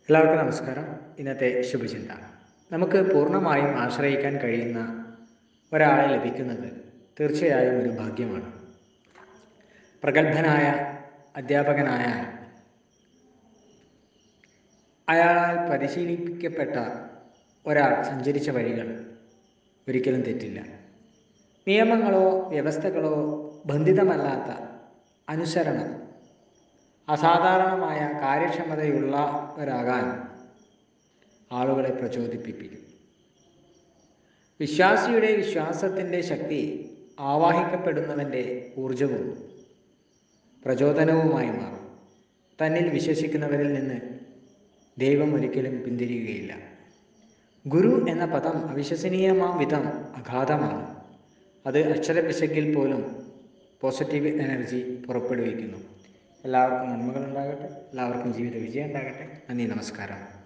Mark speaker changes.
Speaker 1: എല്ലാവർക്കും നമസ്കാരം ഇന്നത്തെ ശുഭചിന്ത നമുക്ക് പൂർണ്ണമായും ആശ്രയിക്കാൻ കഴിയുന്ന ഒരാളെ ലഭിക്കുന്നത് തീർച്ചയായും ഒരു ഭാഗ്യമാണ് പ്രഗത്ഭനായ അധ്യാപകനായ അയാളാൽ പരിശീലിപ്പിക്കപ്പെട്ട ഒരാൾ സഞ്ചരിച്ച വഴികൾ ഒരിക്കലും തെറ്റില്ല നിയമങ്ങളോ വ്യവസ്ഥകളോ ബന്ധിതമല്ലാത്ത അനുസരണം അസാധാരണമായ കാര്യക്ഷമതയുള്ളവരാകാൻ ആളുകളെ പ്രചോദിപ്പിക്കും വിശ്വാസിയുടെ വിശ്വാസത്തിൻ്റെ ശക്തി ആവാഹിക്കപ്പെടുന്നവൻ്റെ ഊർജവും പ്രചോദനവുമായി മാറും തന്നിൽ വിശ്വസിക്കുന്നവരിൽ നിന്ന് ദൈവം ഒരിക്കലും പിന്തിരിയുകയില്ല ഗുരു എന്ന പദം അവിശ്വസനീയമാം വിധം അഗാധമാണ് അത് അക്ഷരപിശകിൽ പോലും പോസിറ്റീവ് എനർജി പുറപ്പെടുവിക്കുന്നു എല്ലാവർക്കും നന്മകൾ ഉണ്ടാകട്ടെ എല്ലാവർക്കും ജീവിത വിജയം ഉണ്ടാകട്ടെ നന്ദി നമസ്കാരം